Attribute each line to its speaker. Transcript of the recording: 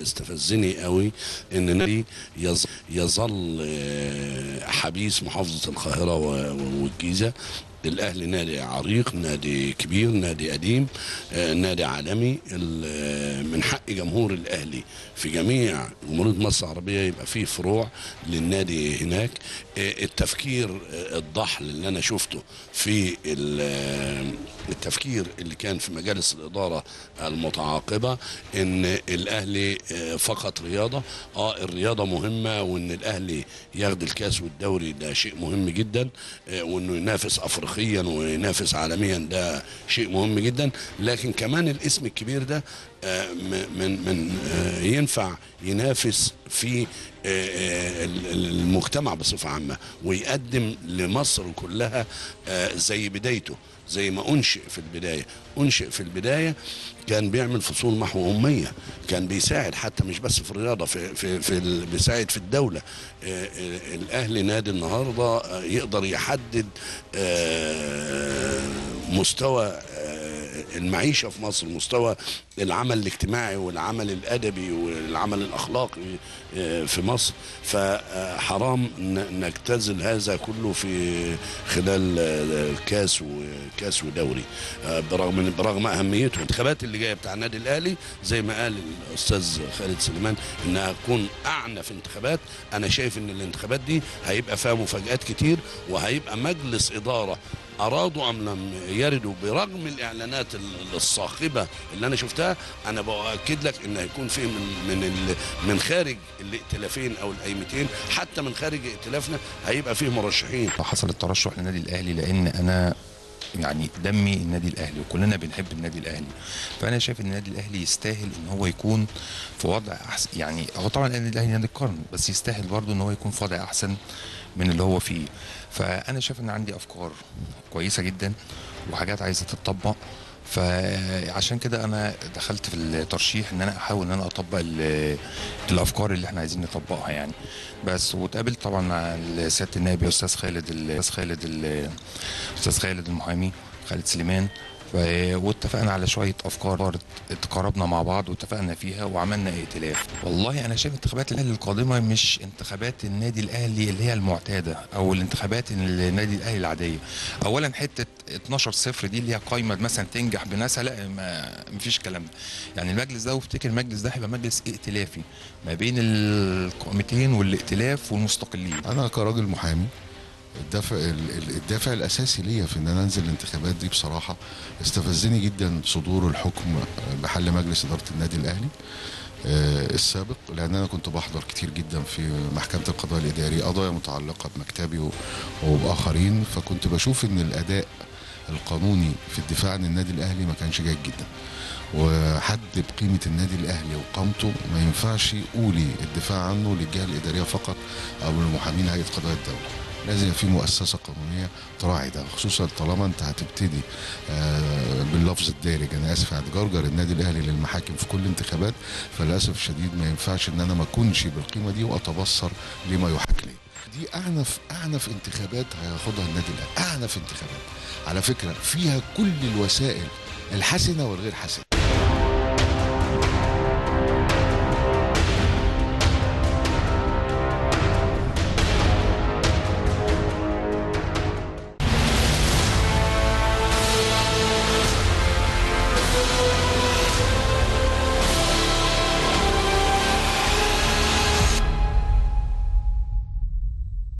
Speaker 1: استفزني قوي ان النادي يظ- يظل آه، حبيس محافظه القاهره و- والجيزه الاهلي نادي عريق نادي كبير نادي قديم آه، نادي عالمي ال- آه، من حق جمهور الاهلي في جميع جمهوريه مصر العربيه يبقى فيه فروع للنادي هناك آه، التفكير آه، الضحل اللي انا شفته في ال- آه، التفكير اللي كان في مجالس الاداره المتعاقبه ان الاهلي آه، فقط رياضه اه الرياضه مهمه وان الاهلي ياخد الكاس والدوري ده شيء مهم جدا آه، وانه ينافس افريقيا وينافس عالميا ده شيء مهم جدا لكن كمان الاسم الكبير ده آه، م- من من آه، ينفع ينافس في آه، آه، ال- ال- المجتمع بصفه عامه ويقدم لمصر كلها آه، زي بدايته زي ما انشئ في البدايه انشئ في البدايه كان بيعمل فصول محو اميه كان بيساعد حتى مش بس في الرياضه في في, في ال- بيساعد في الدوله آه، آه، الاهلي نادي النهارده آه، يقدر يحدد آه، مستوى آه، المعيشه في مصر مستوى العمل الاجتماعي والعمل الادبي والعمل الاخلاقي آه، في مصر فحرام ن- نجتزل هذا كله في خلال آه، كاس وكاس ودوري آه، برغم برغم اهميته الانتخابات اللي جايه بتاع النادي الاهلي زي ما قال الاستاذ خالد سليمان انها تكون اعنف انتخابات انا شايف ان الانتخابات دي هيبقى فيها مفاجات كتير وهيبقى مجلس اداره ارادوا ام لم يردوا برغم الاعلانات ال- الصاخبه اللي انا شفتها انا باكد لك ان هيكون في من من ال- من خارج الائتلافين او القايمتين حتى من خارج ائتلافنا هيبقى فيه مرشحين
Speaker 2: حصل الترشح للنادي الاهلي لان انا يعني دمي النادي الاهلي وكلنا بنحب النادي الاهلي فانا شايف ان النادي الاهلي يستاهل ان هو يكون في وضع احسن يعني هو طبعا النادي الاهلي نادي القرن بس يستاهل برضه ان هو يكون في وضع احسن من اللي هو فيه فانا شايف ان عندي افكار كويسه جدا وحاجات عايزه تتطبق فعشان كده انا دخلت في الترشيح ان انا احاول ان انا اطبق ال- الافكار اللي احنا عايزين نطبقها يعني بس واتقابلت طبعا مع سياده النائب الاستاذ خالد الاستاذ خالد ال- الاستاذ خالد المحامي خالد سليمان ف- واتفقنا على شويه افكار اتقربنا مع بعض واتفقنا فيها وعملنا ائتلاف والله انا شايف انتخابات الاهلي القادمه مش انتخابات النادي الاهلي اللي هي المعتاده او الانتخابات النادي الاهلي العاديه اولا حته 12 صفر دي اللي هي قايمه مثلا تنجح بناسها لا ما مفيش الكلام ده يعني المجلس ده وافتكر المجلس ده هيبقى مجلس ائتلافي ما بين القائمتين والائتلاف والمستقلين
Speaker 3: انا كراجل محامي الدافع ال- ال- الدافع الاساسي ليا في ان انا انزل الانتخابات دي بصراحه استفزني جدا صدور الحكم بحل مجلس اداره النادي الاهلي آه، السابق لان انا كنت بحضر كتير جدا في محكمه القضاء الاداري قضايا متعلقه بمكتبي و- وباخرين فكنت بشوف ان الاداء القانوني في الدفاع عن النادي الاهلي ما كانش جيد جدا وحد بقيمه النادي الاهلي وقامته ما ينفعش قولي الدفاع عنه للجهه الاداريه فقط او للمحامين هيئه قضاء الدوله لازم يبقى في مؤسسه قانونيه تراعي ده خصوصا طالما انت هتبتدي آه، باللفظ الدارج انا اسف هتجرجر النادي الاهلي للمحاكم في كل انتخابات فللاسف الشديد ما ينفعش ان انا ما اكونش بالقيمه دي واتبصر لما يحاك لي دي اعنف اعنف انتخابات هياخدها النادي الاهلي اعنف انتخابات على فكره فيها كل الوسائل الحسنه والغير حسنه